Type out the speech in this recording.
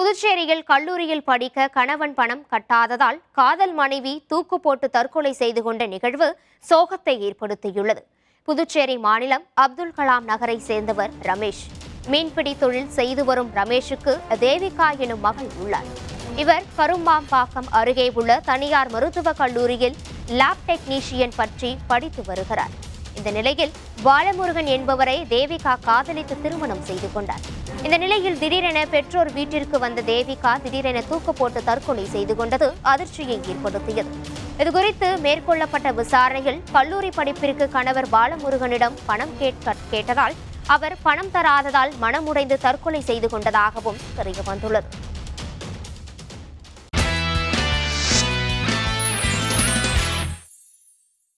புதுச்சேரியில் கல்லூரியில் படிக்க கணவன் பணம் கட்டாததால் காதல் மனைவி தூக்கு போட்டு தற்கொலை செய்து கொண்ட நிகழ்வு சோகத்தை ஏற்படுத்தியுள்ளது புதுச்சேரி மாநிலம் அப்துல் கலாம் நகரை சேர்ந்தவர் ரமேஷ் மீன்பிடி தொழில் செய்து வரும் ரமேஷுக்கு தேவிகா எனும் மகள் உள்ளார் இவர் கரும்பாம்பாக்கம் அருகே உள்ள தனியார் மருத்துவக் கல்லூரியில் லேப் டெக்னீஷியன் பற்றி படித்து வருகிறார் இந்த நிலையில் பாலமுருகன் என்பவரை தேவிகா காதலித்து திருமணம் செய்து கொண்டார் இந்த நிலையில் திடீரென பெற்றோர் வீட்டிற்கு வந்த தேவிகா திடீரென தூக்கு போட்டு தற்கொலை செய்து கொண்டது அதிர்ச்சியை ஏற்படுத்தியது இதுகுறித்து மேற்கொள்ளப்பட்ட விசாரணையில் கல்லூரி படிப்பிற்கு கணவர் பாலமுருகனிடம் பணம் கேட்க கேட்டதால் அவர் பணம் தராததால் மனமுடைந்து தற்கொலை செய்து கொண்டதாகவும் தெரியவந்துள்ளது